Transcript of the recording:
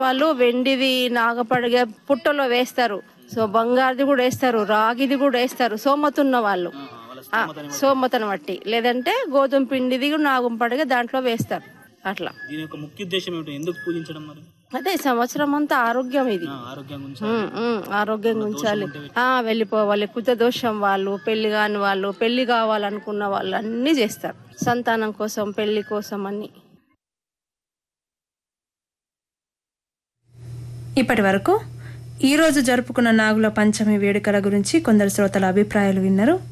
వాళ్ళు వెండిది నాగపడిగ పుట్టలో వేస్తారు సో బంగారుది కూడా వేస్తారు రాగిది కూడా వేస్తారు సోమతున్న వాళ్ళు ఆ, సోమతను బట్టి లేదంటే గోధుమ పిండిది కూడా నాగం పడిగ దాంట్లో వేస్తారు అట్లా దీని యొక్క ముఖ్య ఉద్దేశం ఏమిటి ఎందుకు పూజించడం మరి అదే సంవత్సరం అంతా ఆరోగ్యం ఇది ఆ, ఆరోగ్యం గురించి ఉమ్, ఉమ్, ఆరోగ్యంగా ఉంచాలి ఆ వెళ్ళిపోవాలి కుత దోషం వాళ్ళు పెళ్లి కాని వాళ్ళు పెళ్లి కావాలనుకున్న వాళ్ళు అన్ని చేస్తారు సంతానం కోసం పెళ్లి కోసం అన్ని ఇప్పటి వరకు ఈరోజు జరుపుకున్న నాగుల పంచమి వేడుకల గురించి కొందరు శ్రోతల అభిప్రాయాలు విన్నారు